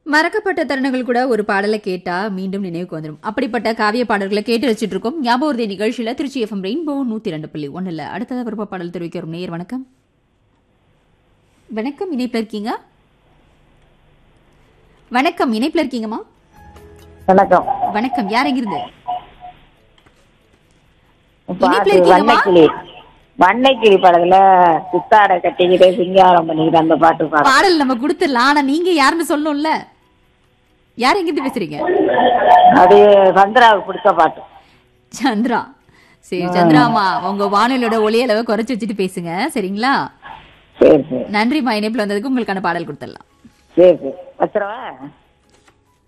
மறக்கப்பட்ட தருணங்கள் கூட ஒரு பாடலை கேட்டா மீண்டும் நினைவுக்கு வந்துடும் அப்படிப்பட்ட காவிய பாடல்களை கேட்டு வச்சிட்டு இருக்கோம் ஞாபகம் நிகழ்ச்சியில திருச்சி எஃப்எம் ரெயின்போ நூத்தி ரெண்டு புள்ளி ஒண்ணுல அடுத்ததா விருப்ப பாடல் தெரிவிக்க வரும் நேயர் வணக்கம் வணக்கம் இணைப்புல இருக்கீங்க வணக்கம் இணைப்புல இருக்கீங்கம்மா வணக்கம் வணக்கம் யார் எங்கிருந்து பாட்டு இருக்கீங்கம்மா? வண்ணக்கிளி வண்ணக்கிளி படத்துல சித்தாடை கட்டிக்கிட்டு சிங்காரம் பண்ணிக்கிட்டு அந்த பாட்டு பாடு பாடல் நம்ம கொடுத்துடலாம் ஆனா நீங்க யாருன்னு சொல்லணும்ல யார் எங்கிருந்து பேசுறீங்க அது சந்திராவுக்கு பிடிச்ச பாட்டு சந்திரா சரி சந்திராமா உங்க வானொலியோட ஒளி அளவை குறைச்சு வச்சுட்டு பேசுங்க சரிங்களா சரி சரி நன்றிம்மா இணைப்புல வந்ததுக்கு உங்களுக்கான பாடல் கொடுத்துடலாம் சரி சரி வச்சிடவா